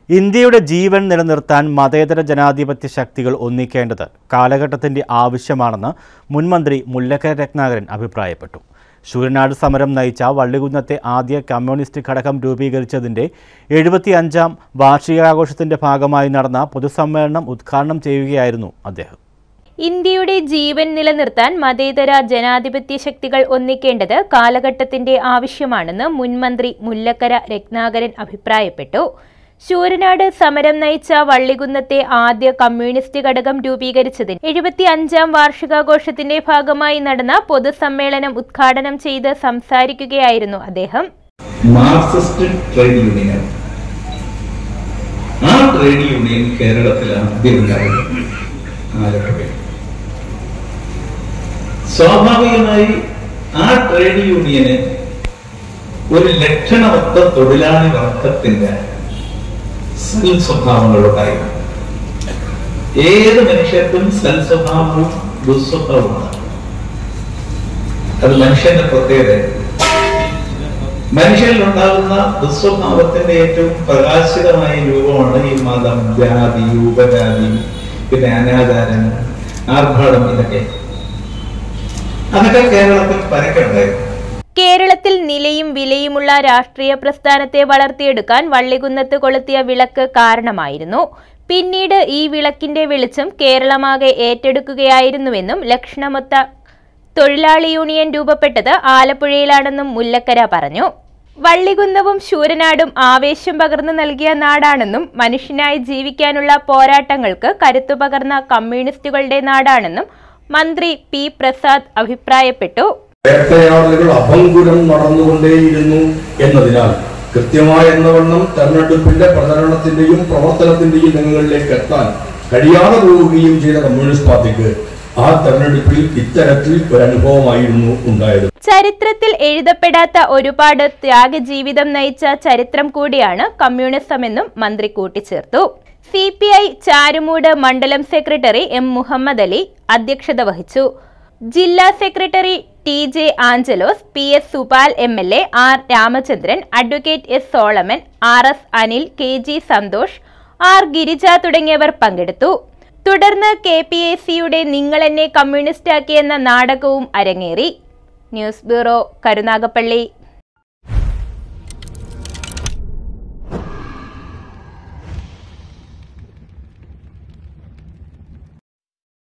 ഇന്ത്യയുടെ ജീവൻ നിലനിർത്താൻ മതേതര ജനാധിപത്യ ശക്തികൾ ഒന്നിക്കേണ്ടത് കാലഘട്ടത്തിന്റെ ആവശ്യമാണെന്ന് മുൻമന്ത്രി മുല്ലക്കര രത്നാകരൻ അഭിപ്രായപ്പെട്ടു ശൂരനാട് സമരം നയിച്ച വള്ളികുന്നത്തെ ആദ്യ കമ്മ്യൂണിസ്റ്റ് ഘടകം രൂപീകരിച്ചതിന്റെ എഴുപത്തിയഞ്ചാം വാർഷികാഘോഷത്തിന്റെ ഭാഗമായി നടന്ന പൊതുസമ്മേളനം ഉദ്ഘാടനം ചെയ്യുകയായിരുന്നു അദ്ദേഹം ഇന്ത്യയുടെ ജീവൻ നിലനിർത്താൻ മതേതര ജനാധിപത്യ ശക്തികൾ ഒന്നിക്കേണ്ടത് കാലഘട്ടത്തിന്റെ ആവശ്യമാണെന്ന് മുൻമന്ത്രി മുല്ലക്കര രത്നാകരൻ അഭിപ്രായപ്പെട്ടു ശൂരനാട് സമരം നയിച്ച വള്ളികുന്നത്തെ ആദ്യ കമ്മ്യൂണിസ്റ്റ് ഘടകം രൂപീകരിച്ചതിന് എഴുപത്തി അഞ്ചാം വാർഷികാഘോഷത്തിന്റെ ഭാഗമായി നടന്ന പൊതുസമ്മേളനം ഉദ്ഘാടനം ചെയ്ത് സംസാരിക്കുകയായിരുന്നു അദ്ദേഹം മാർക്സിസ്റ്റ് ട്രേഡ് യൂണിയൻ ആ ട്രേഡ് യൂണിയൻ കേരളത്തിൽ ആദ്യം ഉണ്ടായത് ആലപ്പുഴയിൽ സ്വാഭാവികമായി ആ ട്രേഡ് യൂണിയന് ഒരു ലക്ഷണമൊത്ത തൊഴിലാളി വർഗത്തിന്റെ സൽ സ്വഭാവങ്ങളുണ്ടായിരുന്നു ഏത് മനുഷ്യർക്കും സൽ സ്വഭാവവും ദുസ്വഭാവവുമാണ് അത് മനുഷ്യന്റെ പ്രത്യേകത മനുഷ്യരിലുണ്ടാകുന്ന ദുസ്വഭാവത്തിന്റെ ഏറ്റവും പ്രകാശിതമായ രൂപമാണ് ഈ മതം ജാതി ഉപജാതി പിന്നെ അനാചാരം ആർഭാടം ഇതൊക്കെ അതൊക്കെ കേരളത്തിൽ പരക്കെ ഉണ്ടായിരുന്നു കേരളത്തിൽ നിലയും വിലയുമുള്ള രാഷ്ട്രീയ പ്രസ്ഥാനത്തെ വളർത്തിയെടുക്കാൻ വള്ളികുന്നത്ത് കൊളുത്തിയ വിളക്ക് കാരണമായിരുന്നു പിന്നീട് ഈ വിളക്കിന്റെ വെളിച്ചം കേരളമാകെ ഏറ്റെടുക്കുകയായിരുന്നുവെന്നും ലക്ഷണമൊത്ത തൊഴിലാളി യൂണിയൻ രൂപപ്പെട്ടത് ആലപ്പുഴയിലാണെന്നും മുല്ലക്കര പറഞ്ഞു വള്ളികുന്നവും ശൂരനാടും ആവേശം പകർന്നു നൽകിയ നാടാണെന്നും മനുഷ്യനായി ജീവിക്കാനുള്ള പോരാട്ടങ്ങൾക്ക് കരുത്തു പകർന്ന കമ്മ്യൂണിസ്റ്റുകളുടെ നാടാണെന്നും മന്ത്രി പി പ്രസാദ് അഭിപ്രായപ്പെട്ടു വേട്ടയാടലുകൾ അഭംഗുരം നടന്നുകൊണ്ടേയിരുന്നു എന്നതിനാൽ കൃത്യമായ എന്നവണ്ണം തെരഞ്ഞെടുപ്പിന്റെ പ്രചരണത്തിന്റെയും പ്രവർത്തനത്തിന്റെയും രംഗങ്ങളിലേക്ക് എത്താൻ കഴിയാതെ പോവുകയും ചെയ്ത കമ്മ്യൂണിസ്റ്റ് പാർട്ടിക്ക് ആ തെരഞ്ഞെടുപ്പിൽ ഇത്തരത്തിൽ ഒരു അനുഭവമായിരുന്നു ഉണ്ടായത് ചരിത്രത്തിൽ എഴുതപ്പെടാത്ത ഒരുപാട് ത്യാഗജീവിതം നയിച്ച ചരിത്രം കൂടിയാണ് കമ്മ്യൂണിസമെന്നും മന്ത്രി കൂട്ടിച്ചേർത്തു സി പി ഐ ചാരുമൂട് മണ്ഡലം സെക്രട്ടറി എം മുഹമ്മദ് അലി അധ്യക്ഷത വഹിച്ചു ജില്ലാ secretary T J Angelos P S Supal M L A R Ramachandran advocate S Solomon R S Anil K G Santhosh R Girija തുടങ്ങിയവർ പങ്കെടുത്തു തുടർന്ന് കെ പി എ സിയുടെ നിങ്ങൾ എന്നെ കമ്മ്യൂണിസ്റ്റാക്കിയെന്ന നാടകവും അരങ്ങേറി ന്യൂസ് ബ്യൂറോ കരുനാഗപ്പള്ളി